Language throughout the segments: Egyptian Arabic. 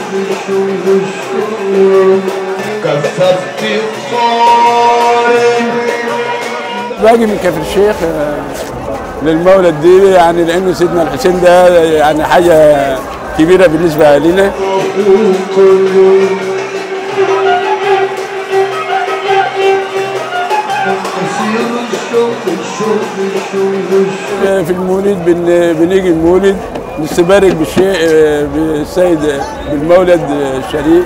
كثفت الطارق باجي من كفر الشيخ آه، للمولد دي يعني لان سيدنا الحسين ده يعني حاجه كبيره بالنسبه لنا في المولد بن- بنيجي المولد نستبارك بالشيء آه، بالسيد بالمولد الشريف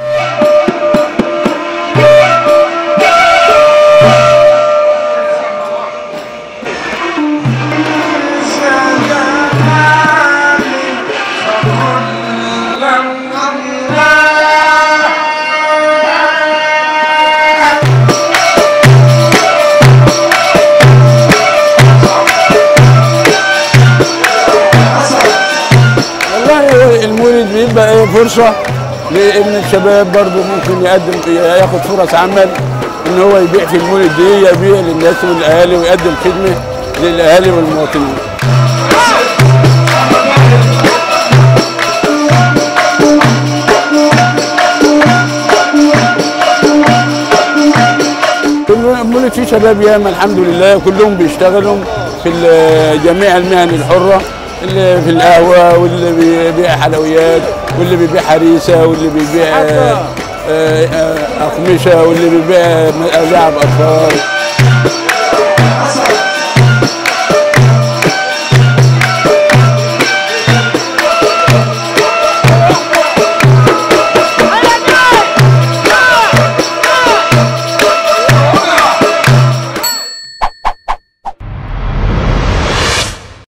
والله هو المولد بيبقى ايه فرصه لان الشباب برضه ممكن يقدم ياخد فرص عمل ان هو يبيع في المولد دي يبيع للناس والاهالي ويقدم خدمه للاهالي والمواطنين كل المولد فيه شباب ياما الحمد لله كلهم بيشتغلوا في ال- جميع المهن الحرة اللي في القهوة واللي بيبيع حلويات واللي بيبيع حريسة واللي بيبيع آه، آه، أقمشة واللي بيبيع لعب أطفال